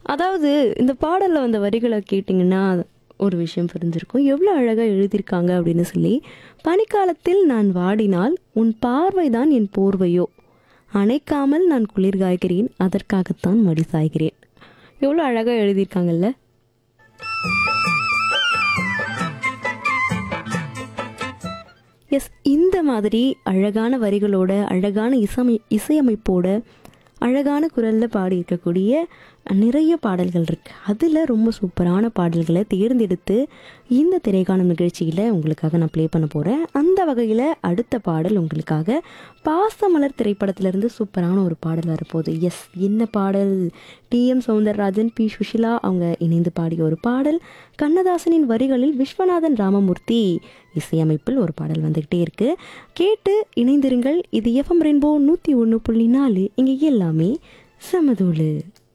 அதாவது இந்த பாடலில் வந்த வரிகளை கேட்டிங்கன்னா ஒரு விஷயம் புரிஞ்சிருக்கும் எவ்வளோ அழகாக எழுதியிருக்காங்க அப்படின்னு சொல்லி பனிக்காலத்தில் நான் வாடினால் உன் பார்வைதான் என் போர்வையோ அணைக்காமல் நான் குளிர் காய்கிறேன் அதற்காகத்தான் மடி சாய்கிறேன் எவ்வளோ அழகாக எழுதியிருக்காங்கல்ல எஸ் இந்த மாதிரி அழகான வரிகளோட அழகான இசமை இசையமைப்போட அழகான குரலில் பாடி இருக்கக்கூடிய நிறைய பாடல்கள் இருக்கு அதில் ரொம்ப சூப்பரான பாடல்களை தேர்ந்தெடுத்து இந்த திரைக்காணும் நிகழ்ச்சியில் உங்களுக்காக நான் ப்ளே பண்ண போகிறேன் அந்த வகையில் அடுத்த பாடல் உங்களுக்காக பாசமலர் திரைப்படத்திலிருந்து சூப்பரான ஒரு பாடல் வரப்போகுது எஸ் என்ன பாடல் டிஎம் சௌந்தரராஜன் பி சுஷிலா அவங்க இணைந்து பாடிய ஒரு பாடல் கண்ணதாசனின் வரிகளில் விஸ்வநாதன் ராமமூர்த்தி இசையமைப்பில் ஒரு பாடல் வந்துக்கிட்டே இருக்கு கேட்டு இணைந்திருங்கள் இது எஃப்எம் ரெயின்போ நூற்றி ஒன்று புள்ளி நாலு இங்கே எல்லாமே சமதூளு